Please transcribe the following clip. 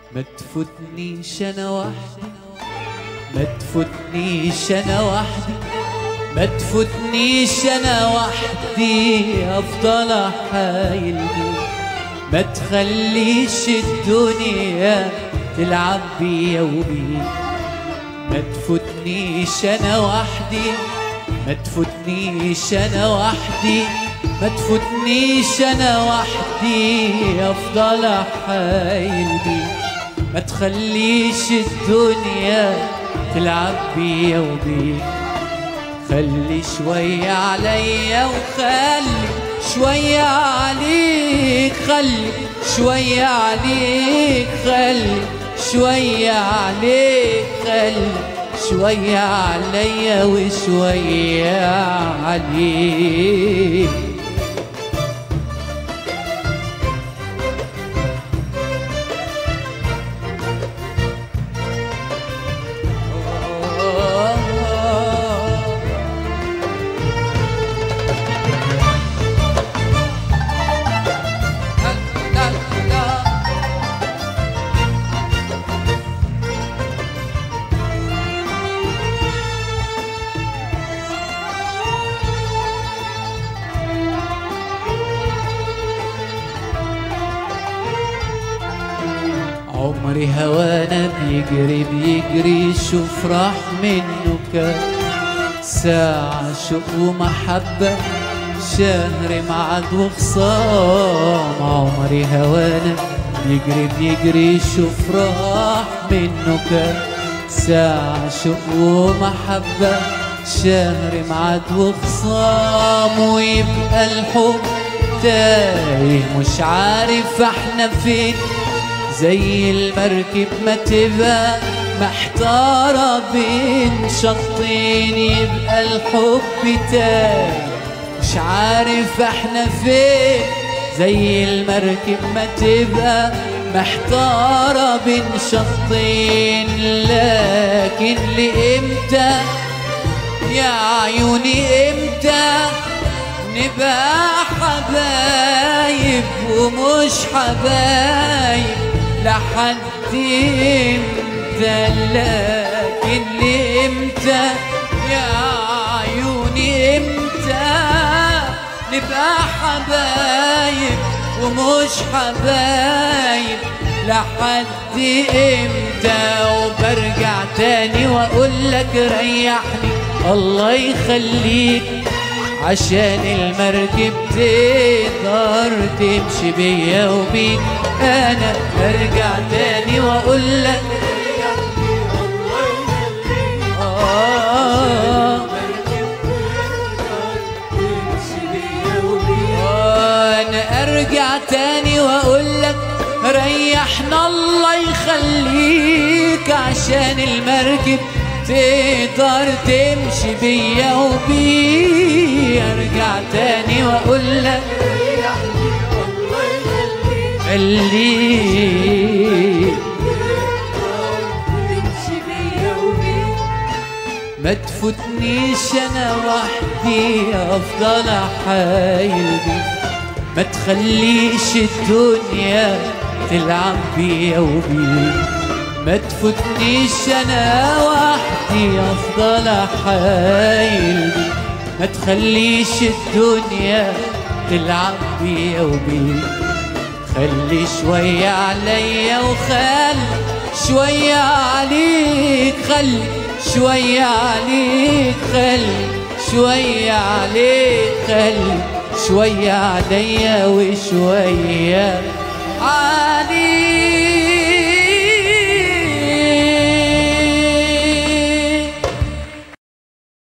ما تفوتنيش انا وحدي ما تفوتنيش انا وحدي ما تفوتنيش انا وحدي افضل احايل بيك ما تخليش الدنيا تلعب بيا وبيك ما تفوتنيش انا وحدي ما تفوتنيش انا وحدي ما تفوتنيش انا وحدي افضل احايل بيك ما تخليش الدنيا تلعب بيا وبيك خلي شوية عليا وخلي شوية عليك خلي شوية عليك خلي شوية عليك خلي شوية عليا وشوية عليك عمري هوانا بيجري بيجري شوف راح منه كام ساعة شوق ومحبة شهر معاد وخصام عمري هوانا بيجري بيجري شوف راح منه كام ساعة شوق ومحبة شهر معاد وخصام ويبقى الحب تايه مش عارف احنا فين زي المركب ما تبقى محتارة بين شطين يبقى الحب تايه مش عارف احنا فين زي المركب ما تبقى محتارة بين شطين لكن لإمتى يا عيوني امتى نبقى حبايب ومش حبايب لحد امتى لكن لامتى يا عيوني امتى نبقى حبايب ومش حبايب لحد امتى وبرجع تاني واقول لك ريحني الله يخليك عشان المركب تقدر تمشي بيا وبيك انا ارجع تاني واقول لك آه انا ارجع تاني واقول لك ريحنا الله يخليك عشان المركب تقدر تمشي بيا وبي ارجع تاني واقول لك خليك ما تفوتنيش انا وحدي افضل احايل بيك ما تخليش الدنيا تلعب بيا وبيك ما تفوتنيش انا وحدي افضل احايل بيك ما تخليش الدنيا تلعب بيا وبيك خلي شوية عليا وخلي شوية عليك خلي شوية عليك خلي شوية عليك خلي شوية عليا وشوية عليك